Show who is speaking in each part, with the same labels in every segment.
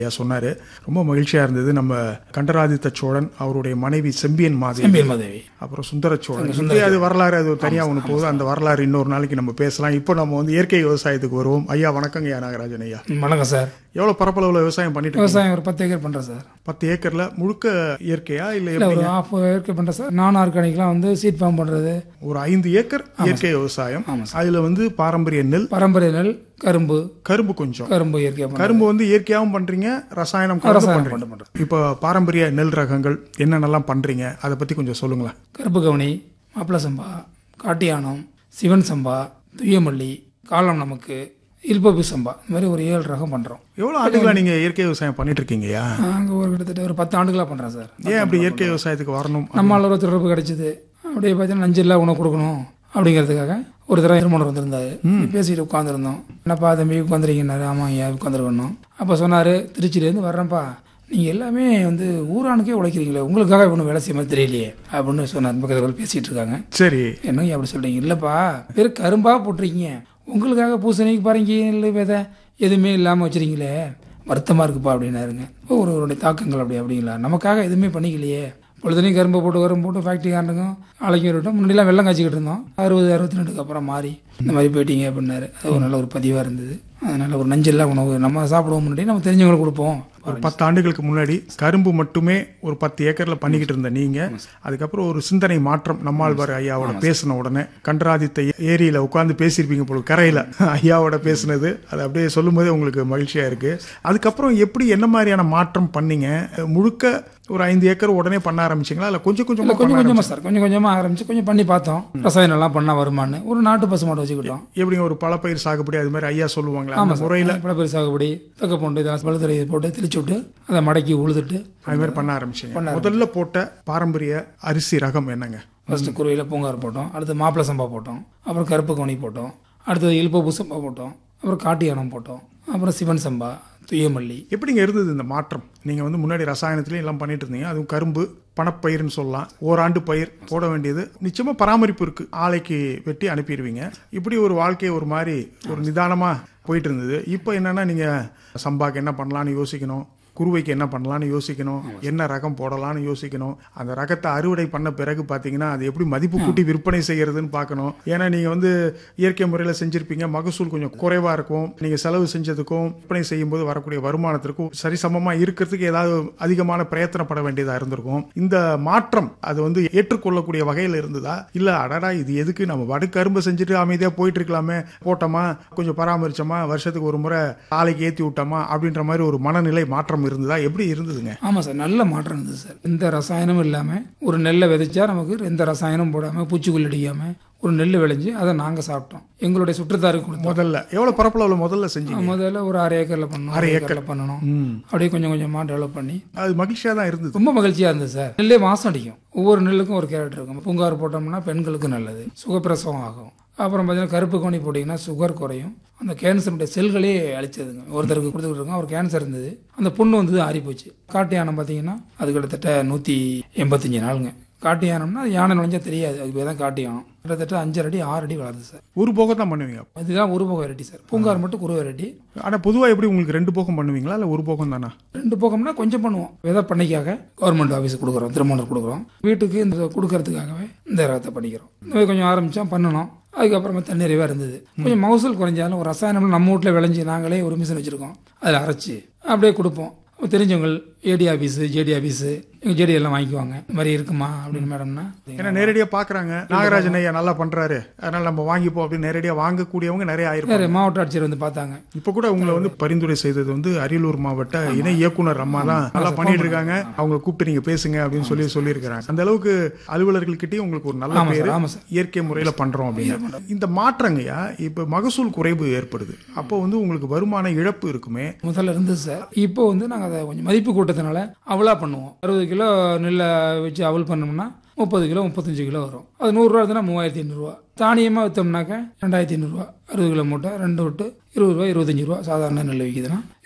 Speaker 1: ஐயா சொன்னாரு ரொம்ப மகிழ்ச்சியா இருந்தது நம்ம கண்டராதித்த சோழன் அவருடைய மனைவி செம்பியன் மாதேவி
Speaker 2: செம்பியன் மாதேவி
Speaker 1: அப்புறம் சுந்தர சோழன் இப்படி அது வரலாறு அது தனியா ஒன்று போகுது அந்த வரலாறு இன்னொரு நாளைக்கு நம்ம பேசலாம் இப்போ நம்ம வந்து இயற்கை விவசாயத்துக்கு வருவோம் ஐயா வணக்கங்க ஐயா நாகராஜன் ஐயா
Speaker 2: வணக்கம் சார்
Speaker 1: எவ்வளவு பரப்பளவுல விவசாயம் பண்ணிட்டு இருக்கீங்க?
Speaker 2: விவசாயம் ஒரு பத்து ஏக்கர் பண்ணுறேன் சார்
Speaker 1: பத்து ஏக்கர்ல முழுக்க இயற்கையா இல்ல
Speaker 2: இல்லை
Speaker 1: எப்படி
Speaker 2: ஒரு ஆஃப் ஏக்கர் பண்ணுறேன் சார் நான் ஆர்கானிக்லாம் வந்து சீட் ஃபார்ம் பண்ணுறது
Speaker 1: ஒரு ஐந்து ஏக்கர் இயற்கை விவசாயம் அதுல வந்து பாரம்பரிய நெல்
Speaker 2: பரம்பரை நெல் கரும்பு
Speaker 1: கரும்பு கொஞ்சம்
Speaker 2: கரும்பு இயற்கையாக பண்ணுறேன்
Speaker 1: கரும்பு வந்து இயற்கையாகவும் பண்றீங்க ரசாயனம் கலந்து
Speaker 2: ரசாயனம்
Speaker 1: பண்றீங்க
Speaker 2: பண்ண பண்ணுறேன்
Speaker 1: இப்போ பாரம்பரிய நெல் ரகங்கள் என்னென்னலாம் பண்றீங்க அதை பத்தி கொஞ்சம் சொல்லுங்களேன்
Speaker 2: கருப்பு கவுனி மாப்பிள சம்பா காட்டியானம் சிவன் சம்பா துய்யமல்லி காலம் நமக்கு இல்பபி சம்பா இந்த மாதிரி ஒரு ஏழு ரகம் பண்ணுறோம்
Speaker 1: எவ்வளவு ஆண்டுகளா நீங்க இயற்கை விவசாயம் பண்ணிட்டு இருக்கீங்கய்யா
Speaker 2: நாங்கள் ஒரு கிட்டத்தட்ட ஒரு பத்து ஆண்டுகளாக பண்ணுறேன் சார்
Speaker 1: ஏன் அப்படி இயற்கை விவசாயத்துக்கு வரணும்
Speaker 2: நம்மளால் ஒரு தொடர்பு கிடைச்சிது அப்படியே பார்த்தீங்கன்னா நஞ்சில்லா உணவு கொடுக்கணும் அப்படிங்கிறதுக்காக ஒரு தடவை திருமணம் வந்திருந்தாரு பேசிட்டு உட்காந்துருந்தோம் என்னப்பா தம்பி உட்காந்துருக்கீங்கன்னாரு ஆமாம் ஐயா உட்காந்துருக்கணும் அப்போ சொன்னார் திருச்சியிலேருந்து வர்றேன்ப்பா நீங்கள் எல்லாமே வந்து ஊரானுக்கே உழைக்கிறீங்களே உங்களுக்காக ஒன்றும் வேலை செய்ய மாதிரி தெரியலையே அப்படின்னு சொன்னார் பக்கத்தில் பேசிகிட்டு இருக்காங்க
Speaker 1: சரி
Speaker 2: என்னங்க அப்படி சொல்கிறீங்க இல்லைப்பா வெறும் கரும்பாக போட்டிருக்கீங்க உங்களுக்காக பூசணிக்கு பாருங்க இல்லை விதை எதுவுமே இல்லாமல் வச்சுருக்கீங்களே வருத்தமாக இருக்குப்பா அப்படின்னாருங்க ஒருவருடைய தாக்கங்கள் அப்படி அப்படிங்களா நமக்காக எதுவுமே பண்ணிக்கலையே பொழுதுனையும் கரும்பு போட்டு கரும்பு போட்டு ஃபேக்ட்ரிக்காரனுக்கும் ஆலைக்கும் விட்டோம் முன்னாடிலாம் வெள்ளம் காய்ச்சிக்கிட்டு இருந்தோம் அறுபது அறுபத்தி ரெண்டுக்கு அப்புறம் மாறி இந்த மாதிரி போயிட்டீங்க அப்படின்னாரு அது ஒரு நல்ல ஒரு பதிவாக இருந்தது அதனால ஒரு நஞ்சில்லா உணவு நம்ம சாப்பிடுவோம் முன்னாடி நம்ம தெரிஞ்சவங்களுக்கு கொடுப்போம்
Speaker 1: ஒரு பத்து ஆண்டுகளுக்கு முன்னாடி கரும்பு மட்டுமே ஒரு பத்து ஏக்கர்ல பண்ணிக்கிட்டு இருந்த நீங்க அதுக்கப்புறம் ஒரு சிந்தனை மாற்றம் நம்மாழ்வார் ஐயாவோட பேசின உடனே கண்டராதித்த ஏரியில உட்கார்ந்து பேசியிருப்பீங்க போல கரையில ஐயாவோட பேசினது அது அப்படியே சொல்லும் போதே உங்களுக்கு மகிழ்ச்சியா இருக்கு அதுக்கப்புறம் எப்படி என்ன மாதிரியான மாற்றம் பண்ணீங்க முழுக்க ஒரு ஐந்து ஏக்கர் உடனே பண்ண ஆரம்பிச்சீங்களா இல்ல கொஞ்சம் கொஞ்சமா
Speaker 2: இல்லை கொஞ்சம் கொஞ்சமாக சார் கொஞ்சம் கொஞ்சமாக ஆரம்பிச்சு கொஞ்சம் பண்ணி பார்த்தோம் ரசாயனம் எல்லாம் பண்ணால் வருமானு ஒரு நாட்டு பசு மாட்டை வச்சுக்கிட்டோம்
Speaker 1: எப்படிங்க ஒரு பழப்பயிர் சாகுபடி அது மாதிரி ஐயா சொல்லுவாங்களா அந்த
Speaker 2: ஆமாம்
Speaker 1: முறையில
Speaker 2: சார் பழப்பயிர் சாகுபடி தக்க பூண்டு இதெல்லாம் பழுதுறை போட்டு தெளிச்சு விட்டு அதை மடக்கி உழுதுட்டு
Speaker 1: அது மாதிரி பண்ண ஆரம்பிச்சீங்க முதல்ல போட்ட பாரம்பரிய அரிசி ரகம் என்னங்க
Speaker 2: ஃபர்ஸ்ட் குருவியில் பூங்கார் போட்டோம் அடுத்து மாப்பிள சம்பா போட்டோம் அப்புறம் கருப்பு கவுனி போட்டோம் அடுத்தது இழுப்பூ சம்பா போட்டோம் அப்புறம் காட்டு யானம் போட்டோம் அப்புறம் சிவன் சம்பா துய்யமல்லி
Speaker 1: எப்படிங்க இருந்தது இந்த மாற்றம் நீங்க வந்து முன்னாடி ரசாயனத்திலயும் எல்லாம் பண்ணிட்டு இருந்தீங்க அதுவும் கரும்பு பணப்பயிர்னு சொல்லலாம் ஓராண்டு பயிர் போட வேண்டியது நிச்சயமா பராமரிப்பு இருக்கு ஆலைக்கு வெட்டி அனுப்பிடுவீங்க இப்படி ஒரு வாழ்க்கை ஒரு மாதிரி ஒரு நிதானமா போயிட்டு இருந்தது இப்போ என்னன்னா நீங்க சம்பாக்கு என்ன பண்ணலாம்னு யோசிக்கணும் குருவைக்கு என்ன பண்ணலாம்னு யோசிக்கணும் என்ன ரகம் போடலாம்னு யோசிக்கணும் அந்த ரகத்தை அறுவடை பண்ண பிறகு பார்த்தீங்கன்னா அது எப்படி மதிப்பு கூட்டி விற்பனை செய்யறதுன்னு பார்க்கணும் ஏன்னா நீங்க வந்து இயற்கை முறையில் செஞ்சிருப்பீங்க மகசூல் கொஞ்சம் குறைவா இருக்கும் நீங்க செலவு செஞ்சதுக்கும் விற்பனை செய்யும்போது வரக்கூடிய வருமானத்திற்கும் சரிசமமா இருக்கிறதுக்கு ஏதாவது அதிகமான பிரயத்தனப்பட வேண்டியதா இருந்திருக்கும் இந்த மாற்றம் அது வந்து ஏற்றுக்கொள்ளக்கூடிய வகையில் இருந்ததா இல்ல அடடா இது எதுக்கு நம்ம வடு கரும்பு செஞ்சுட்டு அமைதியா போயிட்டு இருக்கலாமே போட்டோமா கொஞ்சம் பராமரிச்சோமா வருஷத்துக்கு ஒரு முறை ஆலைக்கு ஏத்தி விட்டோமா அப்படின்ற மாதிரி ஒரு மனநிலை மாற்றம் இருந்ததா எப்படி இருந்ததுங்க
Speaker 2: ஆமாம் சார் நல்ல மாற்றம் இருந்தது சார் எந்த ரசாயனமும் இல்லாமல் ஒரு நெல்லை விதைச்சா நமக்கு எந்த ரசாயனமும் போடாமல் பூச்சிக்கொல்லி அடிக்காமல் ஒரு நெல் விளைஞ்சு அதை நாங்கள் சாப்பிட்டோம் எங்களுடைய சுற்றுத்தாருக்கு கொடுத்தோம்
Speaker 1: முதல்ல எவ்வளவு பரப்பளவுல முதல்ல செஞ்சீங்க
Speaker 2: முதல்ல ஒரு அரை ஏக்கரில் பண்ணணும் அரை ஏக்கரில் பண்ணணும்
Speaker 1: ம்.
Speaker 2: அப்படியே கொஞ்சம் கொஞ்சமாக டெவலப் பண்ணி
Speaker 1: அது மகிழ்ச்சியா தான் இருந்தது
Speaker 2: ரொம்ப மகிழ்ச்சியாக இருந்தது சார் நெல்லே வாசம் அடிக்கும் ஒவ்வொரு நெல்லுக்கும் ஒரு கேரட் இருக்கும் பூங்கார் போட்டோம்னா பெண்களுக்கு நல்லது சுகப்பிரசவம் ஆகும் அப்புறம் பார்த்தீங்கன்னா கருப்பு கோணி போட்டிங்கன்னா சுகர் குறையும் அந்த கேன்சருடைய செல்களே அழிச்சதுங்க ஒருத்தருக்கு கொடுத்துக்கிட்டு இருக்கோம் அவர் கேன்சர் இருந்தது அந்த புண்ணு வந்து ஆறி போச்சு காட்டு யானம் பார்த்தீங்கன்னா அது கிட்டத்தட்ட நூற்றி எண்பத்தஞ்சு நாளுங்க காட்டு யானம்னா அது யானை நுழைஞ்சா தெரியாது அது பேர் தான் காட்டு யானம் கிட்டத்தட்ட அஞ்சரை அடி ஆறு அடி வளருது சார்
Speaker 1: ஒரு போகம் தான் பண்ணுவீங்க
Speaker 2: இதுதான் ஒரு போகம் வெரைட்டி சார் பூங்கார் மட்டும் குரு வெரைட்டி
Speaker 1: ஆனா பொதுவா எப்படி உங்களுக்கு ரெண்டு போகம் பண்ணுவீங்களா இல்ல ஒரு போகம் தானா
Speaker 2: ரெண்டு போகம்னா கொஞ்சம் பண்ணுவோம் விதை பண்ணைக்காக கவர்மெண்ட் ஆஃபீஸ் கொடுக்குறோம் திருமணம் கொடுக்குறோம் வீட்டுக்கு இந்த கொடுக்கறதுக்காகவே இந்த ரகத்தை பண்ணிக்கிறோம் இந்த மாதிரி கொஞ்சம் ஆரம்பித்தோம் பண்ணணும் அதுக்கப்புறமா தண்ணீரவே இருந்தது கொஞ்சம் மகசூல் குறைஞ்சாலும் ஒரு ரசாயனம் நம்ம வீட்டில் விளைஞ்சி நாங்களே ஒரு மிஷின் வச்சுருக்கோம் அதில் அரைச்சி அப்படியே கொடுப்போம் தெரிஞ்சவங்க ஏடி ஆஃபீஸு ஜேடி ஆஃபீஸு எங்கள் ஜேடி எல்லாம் வாங்கிக்குவாங்க இந்த மாதிரி இருக்குமா அப்படின்னு மேடம்னா
Speaker 1: ஏன்னா நேரடியா பாக்குறாங்க நாகராஜன் ஐயா நல்லா பண்றாரு அதனால நம்ம வாங்கிப்போம் அப்படின்னு நேரடியா வாங்கக்கூடியவங்க நிறைய ஆயிருப்பாங்க
Speaker 2: வேறு மாவட்ட ஆட்சியர் வந்து பார்த்தாங்க
Speaker 1: இப்ப கூட உங்களை வந்து பரிந்துரை செய்தது வந்து அரியலூர் மாவட்ட இணை இயக்குனர் அம்மா தான் நல்லா பண்ணிட்டு இருக்காங்க அவங்க கூப்பிட்டு நீங்க பேசுங்க அப்படின்னு சொல்லி சொல்லியிருக்கிறாங்க அந்த அளவுக்கு அலுவலர்கள்கிட்டயும் உங்களுக்கு ஒரு நல்ல
Speaker 2: ஆமாம்
Speaker 1: பேரு
Speaker 2: சார் ஆமாம் சார்
Speaker 1: இயற்கை முறையில பண்றோம் அப்படின்னு இந்த மாற்றங்கய்யா இப்ப மகசூல் குறைவு ஏற்படுது அப்போ வந்து உங்களுக்கு வருமான இழப்பு இருக்குமே
Speaker 2: முதல்ல இருந்தது சார் இப்போ வந்து நாங்கள் அதை கொஞ்சம் மதிப்பு கூட்டத்தினால அவலா பண்ணுவோம் அறுபது கிலோ நெல்லை வச்சு அவல் பண்ணோம்னா முப்பது கிலோ முப்பத்தஞ்சு கிலோ வரும் அது நூறுரூவா இருந்தால் மூவாயிரத்தி ஐநூறுரூவா தானியமாக விற்றோம்னாக்க ரெண்டாயிரத்தி ஐநூறுரூவா அறுபது கிலோ மூட்டை ரெண்டு விட்டு இருபது ரூபா இருபத்தஞ்சி ரூபா சாதாரண நெல் விற்கிதுன்னா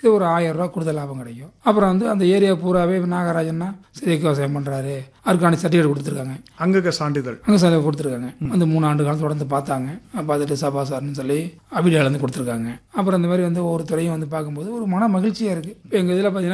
Speaker 2: இது ஒரு ஆயிரம் ரூபா கூடுதல் லாபம் கிடைக்கும் அப்புறம் வந்து அந்த ஏரியா பூராவே நாகராஜன்னா செயற்கை விவசாயம் பண்ணுறாரு ஆர்கானிக் சர்டிஃபிகேட் கொடுத்துருக்காங்க
Speaker 1: அங்கக சான்றிதழ்
Speaker 2: அங்கே செலவு கொடுத்துருக்காங்க அந்த மூணு ஆண்டு காலம் தொடர்ந்து பார்த்தாங்க பார்த்துட்டு சபா சார்னு சொல்லி அபிடியாலேருந்து கொடுத்துருக்காங்க அப்புறம் இந்த மாதிரி வந்து ஒவ்வொரு துறையும் வந்து பார்க்கும்போது ஒரு மன மகிழ்ச்சியாக இருக்குது இப்போ எங்கள் இதில் பார்த்தீங்கன்னா